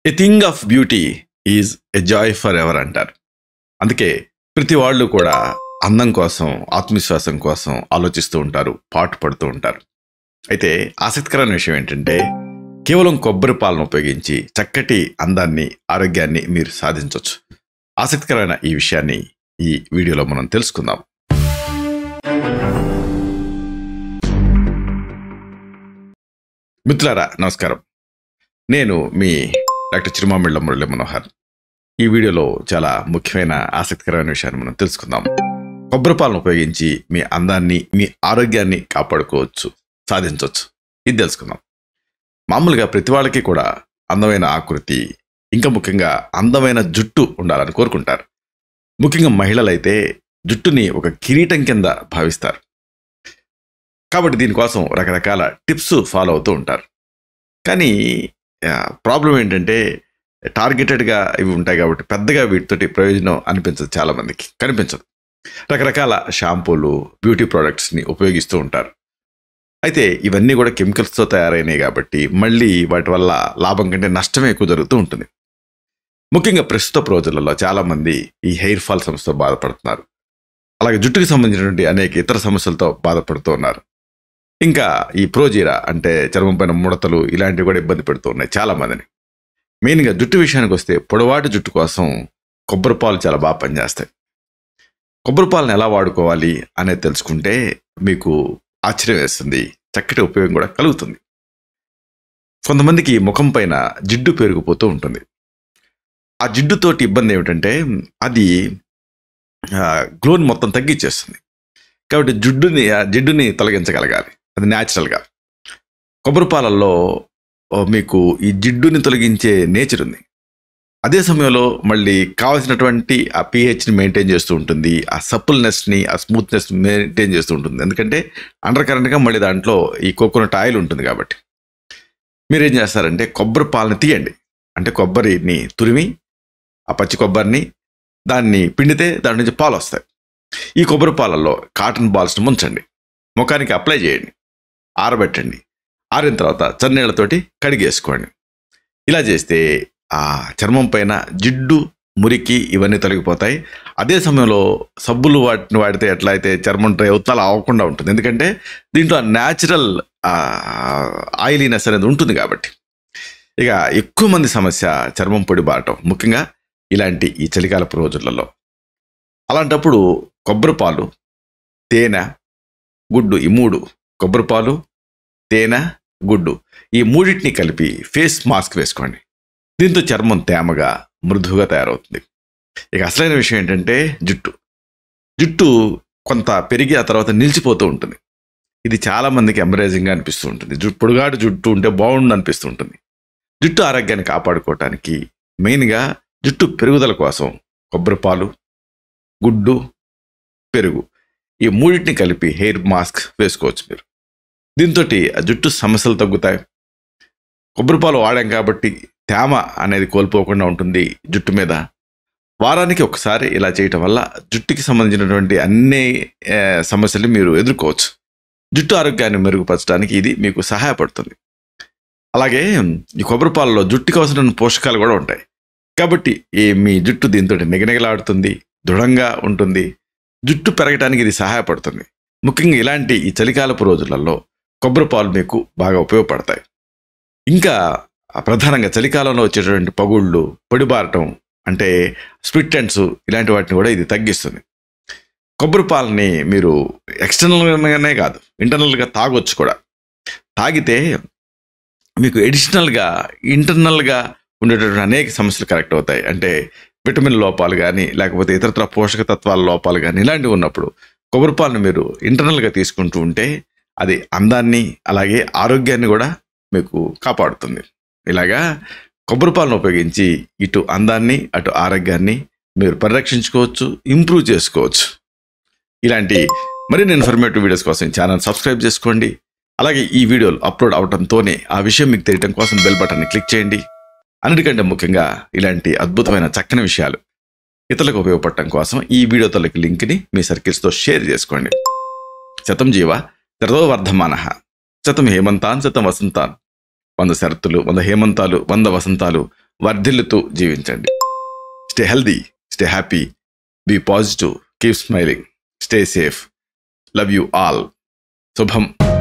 a thing of beauty is a joy for ever అంటారు అందుకే ప్రతి వాళ్ళు కూడా అందం కోసం ఆత్మవిశ్వాసం కోసం ఆలోచిస్తూ ఉంటారు పాటు పడుతూ ఉంటారు అయితే ఆసక్తికరమైన విషయం ఏంటంటే కేవలం కొబ్బరి పాలను ఉపయోగించి చక్కటి అందాన్ని ఆరోగ్యాన్ని మీరు సాధించవచ్చు ఆసక్తికరమైన ఈ విషయాన్ని ఈ వీడియోలో మనం తెలుసుకుందాం మిత్రులారా నమస్కారం నేను మీ డాక్టర్ చిరుమామిళ్ళ మురళి మనోహర్ ఈ వీడియోలో చాలా ముఖ్యమైన ఆసక్తికరమైన విషయాన్ని మనం తెలుసుకుందాం కొబ్బరి పాలను ఉపయోగించి మీ అందాన్ని మీ ఆరోగ్యాన్ని కాపాడుకోవచ్చు సాధించవచ్చు ఇది తెలుసుకుందాం మామూలుగా ప్రతి వాళ్ళకి కూడా అందమైన ఆకృతి ఇంకా ముఖ్యంగా అందమైన జుట్టు ఉండాలని కోరుకుంటారు ముఖ్యంగా మహిళలైతే జుట్టుని ఒక కిరీటం కింద భావిస్తారు కాబట్టి దీనికోసం రకరకాల టిప్స్ ఫాలో అవుతూ ఉంటారు కానీ ప్రాబ్లం ఏంటంటే టార్గెటెడ్గా ఇవి ఉంటాయి కాబట్టి పెద్దగా వీటితోటి ప్రయోజనం అనిపించదు చాలామందికి కనిపించదు రకరకాల షాంపూలు బ్యూటీ ప్రోడక్ట్స్ని ఉపయోగిస్తూ ఉంటారు అయితే ఇవన్నీ కూడా కెమికల్స్తో తయారైనాయి కాబట్టి మళ్ళీ వాటి వల్ల లాభం కంటే నష్టమే ఎక్కువ జరుగుతూ ఉంటుంది ముఖ్యంగా ప్రస్తుత రోజులలో చాలామంది ఈ హెయిర్ ఫాల్ సమస్యతో బాధపడుతున్నారు అలాగే జుట్టుకి సంబంధించినటువంటి అనేక ఇతర సమస్యలతో బాధపడుతూ ఉన్నారు ఇంకా ఈ ప్రోజీరా అంటే చర్మం పైన ముడతలు ఇలాంటివి కూడా ఇబ్బంది పెడుతూ ఉన్నాయి చాలా మందిని మెయిన్గా జుట్టు విషయానికి వస్తే పొడవాటి జుట్టు కోసం కొబ్బరి పాలు చాలా బాగా పనిచేస్తాయి కొబ్బరి పాలను ఎలా వాడుకోవాలి అనేది తెలుసుకుంటే మీకు ఆశ్చర్యం వేస్తుంది చక్కటి ఉపయోగం కూడా కలుగుతుంది కొంతమందికి ముఖం పైన జిడ్డు పెరిగిపోతూ ఉంటుంది ఆ జిడ్డుతోటి ఇబ్బంది ఏమిటంటే అది గ్లోని మొత్తం తగ్గించేస్తుంది కాబట్టి జుడ్డుని ఆ జిడ్డుని తొలగించగలగాలి అది న్యాచురల్గా కొబ్బరి పాలల్లో మీకు ఈ జిడ్డుని తొలగించే నేచర్ ఉంది అదే సమయంలో మళ్ళీ కావాల్సినటువంటి ఆ పిహెచ్ని మెయింటైన్ చేస్తూ ఉంటుంది ఆ సప్పుల్నెస్ని ఆ స్మూత్నెస్ మెయింటైన్ చేస్తూ ఉంటుంది ఎందుకంటే అండర్ కరెంట్గా మళ్ళీ దాంట్లో ఈ కోకోనట్ ఆయిల్ ఉంటుంది కాబట్టి మీరు ఏం చేస్తారంటే కొబ్బరి పాలను తీయండి అంటే కొబ్బరిని తురిమి ఆ పచ్చి కొబ్బరిని దాన్ని పిండితే దాని నుంచి పాలు వస్తాయి ఈ కొబ్బరి పాలల్లో కాటన్ బాల్స్ని ముంచండి ముఖానికి అప్లై చేయండి ఆరబెట్టండి ఆరిన తర్వాత చన్నీళ్ళతోటి కడిగేసుకోండి ఇలా చేస్తే ఆ చర్మం పైన జిడ్డు మురికి ఇవన్నీ తొలగిపోతాయి అదే సమయంలో సబ్బులు వాటిని వాడితే ఎట్లా అయితే చర్మం డ్రై అవుతుందో అలా అవ్వకుండా ఉంటుంది ఎందుకంటే దీంట్లో న్యాచురల్ ఆయిలీనెస్ అనేది ఉంటుంది కాబట్టి ఇక ఎక్కువ మంది సమస్య చర్మం పొడి బారటం ముఖ్యంగా ఇలాంటి ఈ చలికాలపు రోజులలో అలాంటప్పుడు కొబ్బరి పాలు తేనె గుడ్డు ఈ మూడు కొబ్బరి పాలు తేనె గుడ్డు ఈ మూడింటిని కలిపి ఫేస్ మాస్క్ వేసుకోండి దీంతో చర్మం తేమగా మృదువుగా తయారవుతుంది ఇక అసలైన విషయం ఏంటంటే జుట్టు జుట్టు కొంత పెరిగి ఆ తర్వాత నిలిచిపోతూ ఉంటుంది ఇది చాలా మందికి ఎంబరేజింగ్గా అనిపిస్తూ ఉంటుంది జుట్టు పొడుగాటు జుట్టు ఉంటే బాగుండు అనిపిస్తూ ఉంటుంది జుట్టు ఆరోగ్యాన్ని కాపాడుకోవటానికి మెయిన్గా జుట్టు పెరుగుదల కోసం కొబ్బరి పాలు గుడ్డు పెరుగు ఈ మూడింటిని కలిపి హెయిర్ మాస్క్ వేసుకోవచ్చు మీరు దీంతో ఆ జుట్టు సమస్యలు తగ్గుతాయి కొబ్బరి పాలు వాడాం కాబట్టి తేమ అనేది కోల్పోకుండా ఉంటుంది జుట్టు మీద వారానికి ఒకసారి ఇలా చేయటం వల్ల జుట్టుకి సంబంధించినటువంటి అన్ని సమస్యలు మీరు ఎదుర్కోవచ్చు జుట్టు ఆరోగ్యాన్ని మెరుగుపరచడానికి ఇది మీకు సహాయపడుతుంది అలాగే ఈ కొబ్బరి పాలలో జుట్టుకి అవసరమైన పోషకాలు కూడా ఉంటాయి కాబట్టి ఈ మీ జుట్టు దీంతో నిగనిగలాడుతుంది దృఢంగా ఉంటుంది జుట్టు పెరగడానికి ఇది సహాయపడుతుంది ముఖ్యంగా ఇలాంటి ఈ చలికాలపు రోజులలో కొబ్బరి పాలు మీకు బాగా ఉపయోగపడతాయి ఇంకా ప్రధానంగా చలికాలంలో వచ్చేటువంటి పగుళ్ళు పొడిబారటం అంటే స్ప్లిట్ ఎండ్స్ ఇలాంటి వాటిని కూడా ఇది తగ్గిస్తుంది కొబ్బరి పాలని మీరు ఎక్స్టర్నల్గానే కాదు ఇంటర్నల్గా తాగొచ్చు కూడా తాగితే మీకు ఎడిషనల్గా ఇంటర్నల్గా ఉండేటటువంటి అనేక సమస్యలు కరెక్ట్ అవుతాయి అంటే విటమిన్ లోపాలు కానీ లేకపోతే ఇతరత్ర పోషక తత్వాల లోపాలు కానీ ఇలాంటివి ఉన్నప్పుడు కొబ్బరి పాలను మీరు ఇంటర్నల్గా తీసుకుంటూ ఉంటే అది అందాన్ని అలాగే ఆరోగ్యాన్ని కూడా మీకు కాపాడుతుంది ఇలాగా కొబ్బరి పాలను ఉపయోగించి ఇటు అందాన్ని అటు ఆరోగ్యాన్ని మీరు పరిరక్షించుకోవచ్చు ఇంప్రూవ్ చేసుకోవచ్చు ఇలాంటి మరిన్ని ఇన్ఫర్మేటివ్ వీడియోస్ కోసం ఛానల్ సబ్స్క్రైబ్ చేసుకోండి అలాగే ఈ వీడియోలు అప్లోడ్ అవడంతోనే ఆ విషయం మీకు తెలియటం కోసం బెల్ బటన్ని క్లిక్ చేయండి అన్నిటికంటే ముఖ్యంగా ఇలాంటి అద్భుతమైన చక్కని విషయాలు ఇతరులకు ఉపయోగపడటం కోసం ఈ వీడియో తలకి లింక్ని మీ సర్కిల్స్తో షేర్ చేసుకోండి శతం జీవ శరదో వర్ధమాన శతం హేమంతాన్ శతం వసంతాన్ వంద శరత్తులు వంద హేమంతాలు వంద వసంతాలు వర్ధిల్లుతూ జీవించండి stay healthy stay happy be positive keep smiling stay safe love you all శుభం